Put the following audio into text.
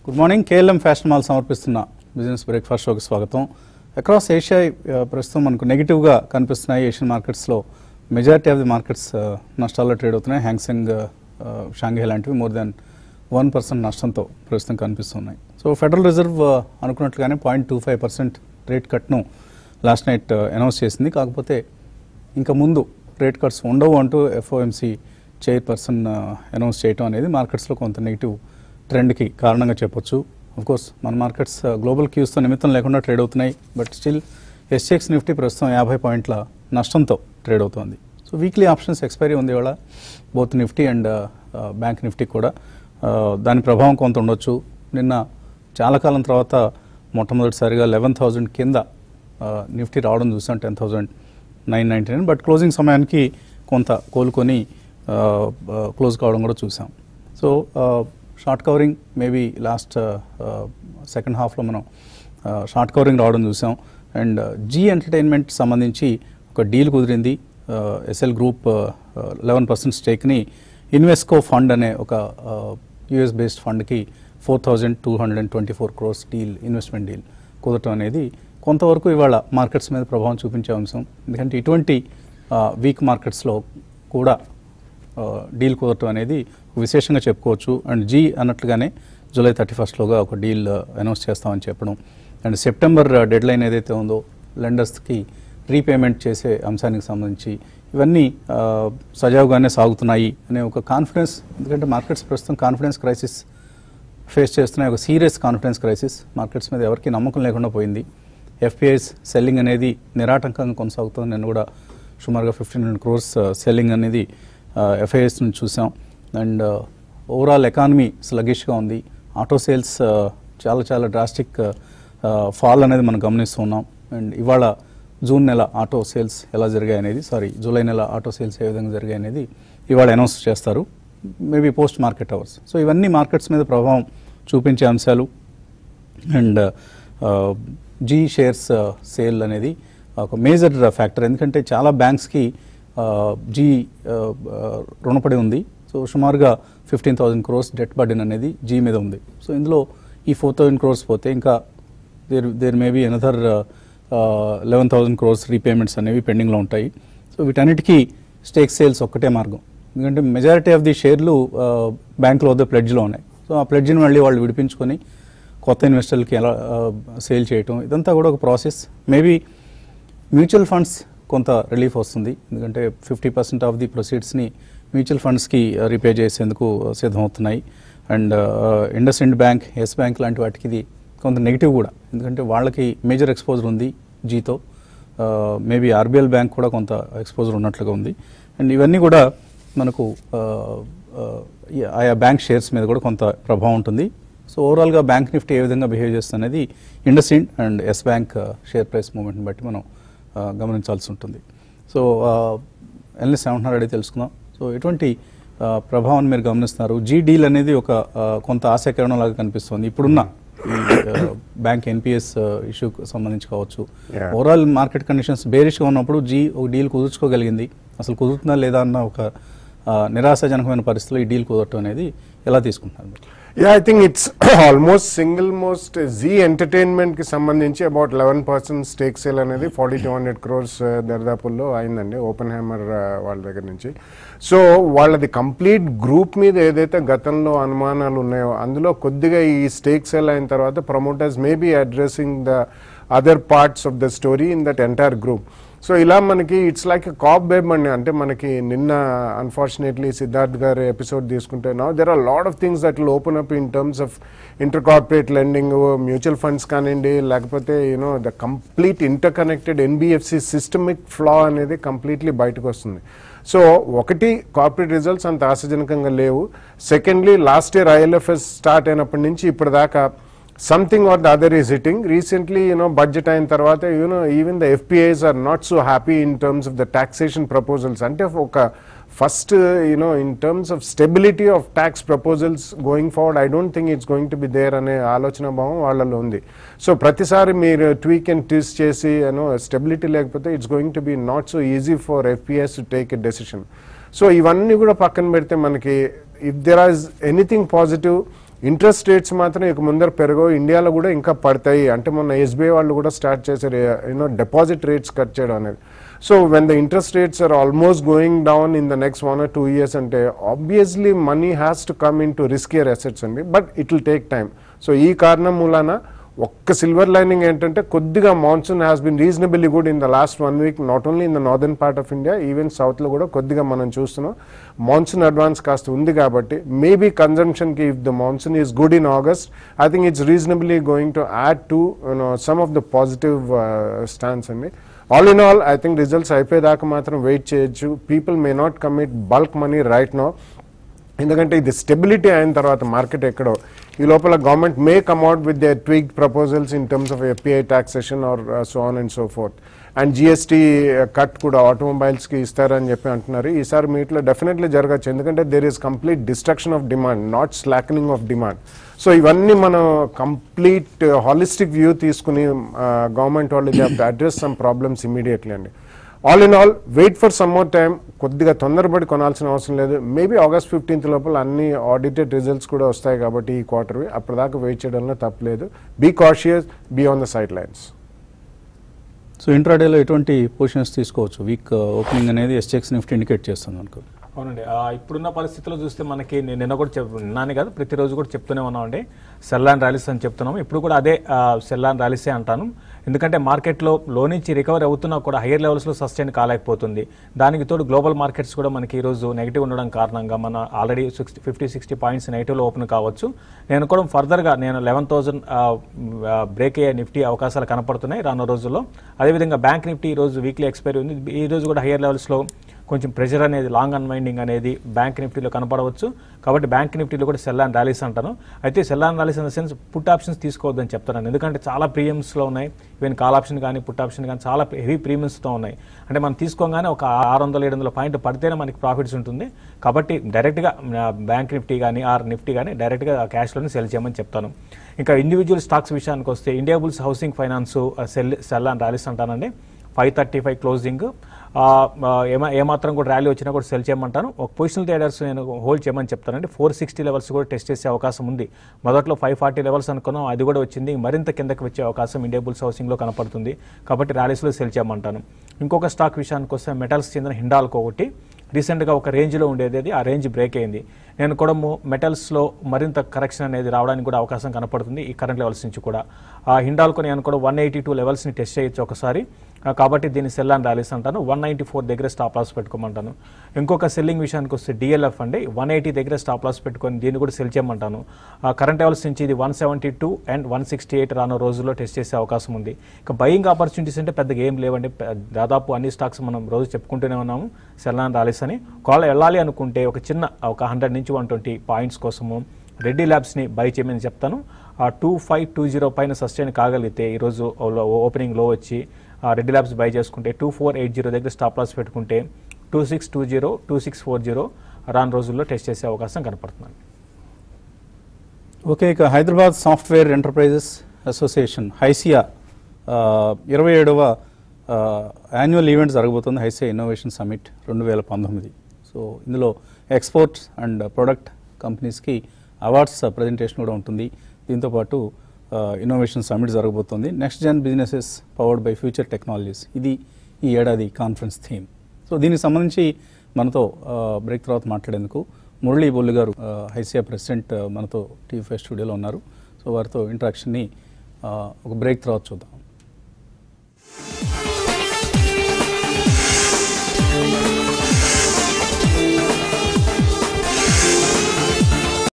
Good morning KLM fashion mall సమర్పిస్తున్న business breakfast షోకి స్వాగతం అక్రాస్ ఏషియా ఆ, ప్రస్తుతం మనకు నెగిటివ్గా కనిపిస్తున్నాయి ఏషియన్ మార్కెట్స్లో మెజారిటీ ఆఫ్ ది మార్కెట్స్ నష్టాల్లో ట్రేడ్ అవుతున్నాయి హ్యాంగ్సెంగ్ షాంఘై లాంటివి మోర్ దాన్ వన్ పర్సెంట్ నష్టంతో ప్రస్తుతం కనిపిస్తున్నాయి సో ఫెడరల్ రిజర్వ్ ఆ, అనుకున్నట్లుగానే point two five percent rate కట్ను లాస్ట్ నైట్ అనౌన్స్ చేసింది కాకపోతే ఇంకా ముందు రేట్ కట్స్ ఉండవు అంటూ ఎఫ్ఓఎంసీ చైర్పర్సన్ అనౌన్స్ చేయటం అనేది మార్కెట్స్లో కొంత నెగిటివ్ ట్రెండ్కి కారణంగా చెప్పొచ్చు కోర్స్ మన మార్కెట్స్ గ్లోబల్ క్యూస్తో నిమిత్తం లేకుండా ట్రేడ్ అవుతున్నాయి బట్ స్టిల్ ఎస్ఎక్స్ నిఫ్టీ ప్రస్తుతం యాభై పాయింట్ల నష్టంతో ట్రేడ్ అవుతోంది సో వీక్లీ ఆప్షన్స్ ఎక్స్పైరీ ఉంది ఇవాళ both Nifty and bank Nifty కూడా ఆ, దాని ప్రభావం కొంత ఉండొచ్చు నిన్న చాలా కాలం తర్వాత మొట్టమొదటిసారిగా లెవెన్ థౌజండ్ కింద ఆ, నిఫ్టీ రావడం చూసాం ten thousand nine ninety nine but closing సమయానికి కొంత కోలుకొని ఆ, ఆ, క్లోజ్ కావడం కూడా చూసాం so short covering maybe last second హాఫ్లో మనం షార్ట్ కవరింగ్ రావడం చూసాం అండ్ జీ ఎంటర్టైన్మెంట్ సంబంధించి ఒక డీల్ కుదిరింది ఎస్ఎల్ గ్రూప్ లెవెన్ పర్సెంట్ స్టేక్ని ఇన్వెస్కో ఫండ్ అనే ఒక యుఎస్ బేస్డ్ ఫండ్కి four thousand two hundred and twenty four crores deal investment deal కుదరటం అనేది కొంతవరకు ఇవాళ మార్కెట్స్ మీద ప్రభావం చూపించే అంశం ఎందుకంటే ఇటువంటి వీక్ మార్కెట్స్లో కూడా ఆ, డీల్ కుదరటం అనేది విశేషంగా చెప్పుకోవచ్చు అండ్ జీ అన్నట్లుగానే జూలై థర్టీ ఫస్ట్లోగా ఒక డీల్ అనౌన్స్ చేస్తామని చెప్పడం అండ్ సెప్టెంబర్ డెడ్ లైన్ ఏదైతే ఉందో లెండర్స్కి రీపేమెంట్ చేసే అంశానికి సంబంధించి ఇవన్నీ ఆ, సజావుగానే సాగుతున్నాయి అనే ఒక కాన్ఫిడెన్స్ ఎందుకంటే మార్కెట్స్ ప్రస్తుతం కాన్ఫిడెన్స్ క్రైసిస్ ఫేస్ చేస్తున్నాయి ఒక సీరియస్ కాన్ఫిడెన్స్ క్రైసిస్ మార్కెట్స్ మీద ఎవరికి నమ్మకం లేకుండా పోయింది ఎఫ్పిఐస్ సెల్లింగ్ అనేది నిరాటంకంగా కొనసాగుతుంది నేను కూడా సుమారుగా ఫిఫ్టీన్ హండ్రెడ్ క్రోర్స్ సెల్లింగ్ అనేది ఎఫ్ఐఎస్ నుంచి చూసాం అండ్ ఓవరాల్ ఎకానమీ స్లగిష్గా ఉంది ఆటో సేల్స్ చాలా చాలా డ్రాస్టిక్ ఫాల్ అనేది మనం గమనిస్తూ ఉన్నాం అండ్ ఇవాళ జూన్ నెల ఆటో సేల్స్ ఎలా జరిగాయి అనేది సారీ జూలై నెల ఆటో సేల్స్ ఏ విధంగా జరిగాయి అనేది ఇవాళ అనౌన్స్ చేస్తారు maybe post market hours so ఇవన్నీ మార్కెట్స్ మీద ప్రభావం చూపించే అంశాలు అండ్ జీ షేర్స్ సేల్ అనేది ఒక మేజర్ ఫ్యాక్టర్ ఎందుకంటే చాలా బ్యాంక్స్కి జీ రుణపడి ఉంది సో సుమారుగా fifteen thousand crores debt burden అనేది జీ మీద ఉంది సో ఇందులో ఈ ఫోర్ థౌజండ్ క్రోర్స్ పోతే ఇంకా there there maybe another eleven thousand crores repayments అనేవి పెండింగ్లో ఉంటాయి సో వీటన్నిటికీ స్టేక్ సేల్స్ ఒక్కటే మార్గం ఎందుకంటే మెజారిటీ ఆఫ్ ది షేర్లు బ్యాంకులో వద్ద ప్లెడ్జ్లో ఉన్నాయి సో ఆ ప్లెడ్జ్ని మళ్ళీ వాళ్ళు విడిపించుకొని కొత్త ఇన్వెస్టర్లకి ఎలా సేల్ చేయటం ఇదంతా కూడా ఒక ప్రాసెస్ మేబీ మ్యూచువల్ ఫండ్స్ కొంత రిలీఫ్ వస్తుంది ఎందుకంటే ఫిఫ్టీ పర్సెంట్ ఆఫ్ ది ప్రొసీడ్స్ని మ్యూచువల్ ఫండ్స్కి రిపే చేసేందుకు సిద్ధమవుతున్నాయి and IndusInd bank Yes bank లాంటి వాటికి ఇది కొంత నెగిటివ్ కూడా ఎందుకంటే వాళ్ళకి మేజర్ ఎక్స్పోజర్ ఉంది జీతో మేబీ ఆర్బిఎల్ బ్యాంక్ కూడా కొంత ఎక్స్పోజర్ ఉన్నట్లుగా ఉంది అండ్ ఇవన్నీ కూడా మనకు ఆ, ఆ, ఈ- ఆయా బ్యాంక్ షేర్స్ మీద కూడా కొంత ప్రభావం ఉంటుంది సో ఓవరాల్గా బ్యాంక్ నిఫ్టీ ఏ విధంగా బిహేవ్ చేస్తుంది అనేది IndusInd and Yes bank share price మూవ్మెంట్ని బట్టి మనం ఆ, గమనించాల్సి ఉంటుంది సో ఎల్ఎస్ ఏమంటున్నారు అడిగి తెలుసుకుందాం సో ఎటువంటి ఆ, ప్రభావాన్ని మీరు గమనిస్తున్నారు జీ డీల్ అనేది ఒక ఆ, కొంత ఆశాకిరణం లాగా కనిపిస్తుంది ఇప్పుడున్న ఈ బ్యాంక్ ఎన్పిఎస్ ఇష్యూకి సంబంధించి కావచ్చు Yeah. ఓవరాల్ మార్కెట్ కండిషన్స్ బేరిష్గా ఉన్నప్పుడు జీ ఒక డీల్ కుదుర్చుకోగలిగింది అసలు కుదురుతుందా లేదా అన్న ఒక ఆ, నిరాశాజనకమైన పరిస్థితిలో ఈ డీల్ కుదరటం అనేది ఎలా తీసుకుంటున్నారు మీరు? Yeah I think it's almost single most Zee entertainment కి సంబంధించి about eleven percent stake sale అనేది ఫార్టీ టూ హండ్రెడ్ క్రోర్స్ దరిదాపుల్లో అయిందండి ఓపెన్ హ్యామర్ వాళ్ళ దగ్గర నుంచి సో వాళ్ళది కంప్లీట్ గ్రూప్ మీద ఏదైతే గతంలో అనుమానాలు ఉన్నాయో అందులో కొద్దిగా ఈ స్టేక్ సేల్ అయిన తర్వాత promoters maybe addressing the other parts of the story in that entire group so ఇలా మనకి ఇట్స్ లైక్ కాప్ బేబ్ అండి అంటే మనకి నిన్న అన్ఫార్చునేట్లీ సిద్ధార్థ్ గారి ఎపిసోడ్ తీసుకుంటే నా there are lot of things that will open up in terms of inter corporate lending mutual funds కానివ్వండి లేకపోతే you know the complete interconnected NBFC systemic flaw అనేది కంప్లీట్లీ బయటకు వస్తుంది సో ఒకటి కార్పొరేట్ రిజల్ట్స్ అంత ఆశాజనకంగా లేవు secondly last year ILFS start అయినప్పటి నుంచి ఇప్పటిదాకా something or the other is hitting recently you know budget అయిన తర్వాత you know even the FPIs are not so happy in terms of the taxation proposals అంటే ఒక first you know in terms of stability of tax proposals going forward I don't think it's going to be there అనే ఆలోచన భావం వాళ్ళలో ఉంది so ప్రతిసారి మీరు tweak and twist చేసి యూనో స్టెబిలిటీ లేకపోతే it's going to be not so easy for FPIs to take a decision so ఇవన్నీ కూడా పక్కన పెడితే మనకి if there is anything positive interest rates మాత్రం ఇక ముందర పెరగవు ఇండియాలో కూడా ఇంకా పడతాయి అంటే మొన్న ఎస్బీఐ వాళ్ళు కూడా స్టార్ట్ చేశారు యూనో డిపాజిట్ రేట్స్ కట్ చేయడం అనేది so when the interest rates are almost going down in the next one or two years అంటే obviously money has to come in to riskier assets అండి but it will take time so ఈ కారణం మూలాన ఒక్క silver lining ఏంటంటే కొద్దిగా monsoon has been reasonably good in the last one week not only in the northern part of India even సౌత్లో కూడా కొద్దిగా మనం చూస్తున్నాం మాన్సూన్ అడ్వాన్స్ కాస్త ఉంది కాబట్టి మేబీ కన్జంప్షన్కి if the monsoon is good in August I think it's reasonably going to add to some of the positive stands అండి all in all I think results అయిపోయేదాకా మాత్రం వెయిట్ చేయొచ్చు people may not commit bulk money right now ఎందుకంటే ఇది stability అయిన తర్వాత market ఎక్కడో ఈ లోపల government may come out with the tweak proposals in terms of FPI taxation or so on and so fourth and GST cut కూడా ఆటోమొబైల్స్కి ఇస్తారని చెప్పి అంటున్నారు ఈసారి మీట్లో డెఫినెట్లీ జరగచ్చు ఎందుకంటే there is complete destruction of demand not slackening of demand so ఇవన్నీ మనం కంప్లీట్ హాలిస్టిక్ వ్యూ తీసుకుని గవర్నమెంట్ వాళ్ళు అడ్రస్ సమ్ ప్రాబ్లమ్స్ ఇమీడియట్లీ అండి all in all wait for some more time కొద్దిగా తొందరపడి కొనాల్సిన అవసరం లేదు మేబీ ఆగస్ట్ ఫిఫ్టీన్త్ లోపల అన్ని ఆడిటెడ్ రిజల్ట్స్ కూడా వస్తాయి కాబట్టి ఈ క్వార్టర్వి అప్పటిదాకా వెయిట్ చేయడంలో తప్పలేదు be cautious be on the side lines so ఇంట్రాడేలో ఎటువంటి పొజిషన్స్ తీసుకోవచ్చు వీక్ ఓపెనింగ్ అనేది ఎస్టెక్స్ నిఫ్టీ ఇండికేట్ చేస్తుంది అనుకో అవునండి ఆ, ఇప్పుడున్న పరిస్థితుల్లో చూస్తే మనకి నేను నిన్న కూడా చెప్ నిన్నానే కాదు ప్రతిరోజు కూడా చెప్తూనే ఉన్నామండి సెల్ అండ్ ర్యాలీస్ అని చెప్తున్నాము ఇప్పుడు కూడా అదే సెల్ అండ్ ర్యాలీసే అంటాను ఎందుకంటే మార్కెట్లో లో నుంచి రికవరీ అవుతున్నా కూడా హైయర్ లెవెల్స్లో సస్టైన్ కాలేకపోతుంది దానికి తోడు గ్లోబల్ మార్కెట్స్ కూడా మనకి ఈరోజు నెగిటివ్ ఉండడం కారణంగా మన already sixty fifty sixty points నెగిటివ్లో ఓపెన్ కావచ్చు నేను కూడా ఫర్దర్గా నేను లెవెన్ థౌసండ్ బ్రేక్ అయ్యే నిఫ్టీ అవకాశాలు కనపడుతున్నాయి రానున్న రోజుల్లో అదేవిధంగా బ్యాంక్ నిఫ్టీ ఈ రోజు వీక్లీ ఎక్స్పైరీ ఉంది ఈ రోజు కూడా హైయర్ లెవెల్స్లో కొంచెం ప్రెషర్ అనేది లాంగ్ అన్వైండింగ్ అనేది బ్యాంక్ నిఫ్టీలో కనపడవచ్చు కాబట్టి బ్యాంక్ నిఫ్టీలో కూడా సెల్ అండ్ ర్యాలీస్ అంటాను అయితే sell and rallies in the sense put options తీసుకోవద్దని చెప్తాను ఎందుకంటే చాలా ప్రీమియమ్స్లో ఉన్నాయి ఈవెన్ కాల్ ఆప్షన్ కానీ పుట్ ఆప్షన్ కానీ చాలా హెవీ ప్రీమియమ్స్తో ఉన్నాయి అంటే మనం తీసుకోగానే ఒక ఆరు వందల ఏడు వందల పాయింట్ పడితేనే మనకి ప్రాఫిట్స్ ఉంటుంది కాబట్టి డైరెక్ట్గా బ్యాంక్ నిఫ్టీ కానీ ఆర్ నిఫ్టీ కానీ డైరెక్ట్గా క్యాష్లోనే సెల్ చేయమని చెప్తాను ఇంకా ఇండివిజువల్ స్టాక్స్ విషయానికి వస్తే Indiabulls housing finance sell sell and rallies అంటానండి ఫైవ్ థర్టీ ఫైవ్ క్లోజింగ్ ఏమా ఏమాత్రం కూడా ర్యాలీ వచ్చినా కూడా సెల్ చేయమంటాను ఒక పొజిషనల్ ట్రేడర్స్ నేను హోల్డ్ చేయమని చెప్తానండి ఫోర్ సిక్స్టీ లెవెల్స్ కూడా టెస్ట్ చేసే అవకాశం ఉంది మొదట్లో ఫైవ్ ఫార్టీ లెవెల్స్ అనుకున్నాం అది కూడా వచ్చింది మరింత కిందకి వచ్చే అవకాశం ఇండియా బుల్స్ హౌసింగ్లో కనపడుతుంది కాబట్టి ర్యాలీస్లో సెల్ చేయమంటాను ఇంకొక స్టాక్ విషయానికి వస్తే మెటల్స్ చెందిన హిండాల్కో ఒకటి రీసెంట్గా ఒక రేంజ్లో ఉండేది అది ఆ రేంజ్ బ్రేక్ అయింది నేను కూడా ము- మెటల్స్లో మరింత కరెక్షన్ అనేది రావడానికి కూడా అవకాశం కనపడుతుంది ఈ కరెంట్ లెవెల్స్ నుంచి కూడా ఆ హిండాల్కో నేను కూడా వన్ ఎయిటీ టూ లెవెల్స్ని టెస్ట్ చేయొచ్చు ఒకసారి ఆ, కాబట్టి దీన్ని సెల్ అండ్ ర్యాలీస్ అంటాను వన్ నైంటీ ఫోర్ దగ్గర స్టాప్ లాస్ పెట్టుకోమంటాను ఇంకొక సెల్లింగ్ విషయానికి వస్తే డిఎల్ఎఫ్ అండి వన్ ఎయిటీ దగ్గర స్టాప్ లాస్ పెట్టుకొని దీన్ని కూడా సెల్ చేయమంటాను ఆ, కరెంట్ లెవెల్స్ నుంచి ఇది one seventy two and one sixty eight రాను రోజుల్లో టెస్ట్ చేసే అవకాశం ఉంది ఇక బయింగ్ ఆపర్చునిటీస్ అంటే పెద్దగా ఏం లేవండి పె- దాదాపు అన్ని స్టాక్స్ మనం రోజు చెప్పుకుంటూనే ఉన్నాము సెల్ అండ్ ర్యాలీస్ అని ఒకవేళ వెళ్ళాలి అనుకుంటే ఒక చిన్న ఒక హండ్రెడ్ నుంచి వన్ ట్వంటీ పాయింట్స్ కోసము రెడ్డి ల్యాబ్స్ని బై చేయమని చెప్తాను ఆ టూ ఫైవ్ టూ జీరో పైన సస్టైన్ కాగలిగితే ఈరోజు ఓపెనింగ్ లో వచ్చి ఆ రెడ్డి ల్యాబ్స్ బై చేసుకుంటే టూ ఫోర్ ఎయిట్ జీరో దగ్గర స్టాప్ లాస్ పెట్టుకుంటే two six two zero two six four zero రాను రోజుల్లో టెస్ట్ చేసే అవకాశం కనపడుతుంది ఓకే ఇక Hyderabad software enterprises association HYSEA ఇరవై ఏడవ యాన్యువల్ ఈవెంట్ జరగబోతుంది హైసియా ఇన్నోవేషన్ సమిట్ రెండు వేల పంతొమ్మిది సో ఇందులో ఎక్స్పోర్ట్స్ అండ్ ప్రొడక్ట్ కంపెనీస్కి అవార్డ్స్ ప్రజెంటేషన్ కూడా ఉంటుంది దీంతోపాటు ఇన్నోవేషన్ సమిట్ జరగబోతుంది next gen businesses powered by future technologies ఇది ఈ ఏడాది కాన్ఫరెన్స్ థీమ్ సో దీనికి సంబంధించి మనతో బ్రేక్ తర్వాత మాట్లాడేందుకు మురళీ బొల్లు గారు ఆ, హైసియా ప్రెసిడెంట్ ఆ, మనతో టీవీ ఫైవ్ స్టూడియోలో ఉన్నారు సో వారితో ఇంటరాక్షన్ని ఆ, ఒక బ్రేక్ తర్వాత చూద్దాం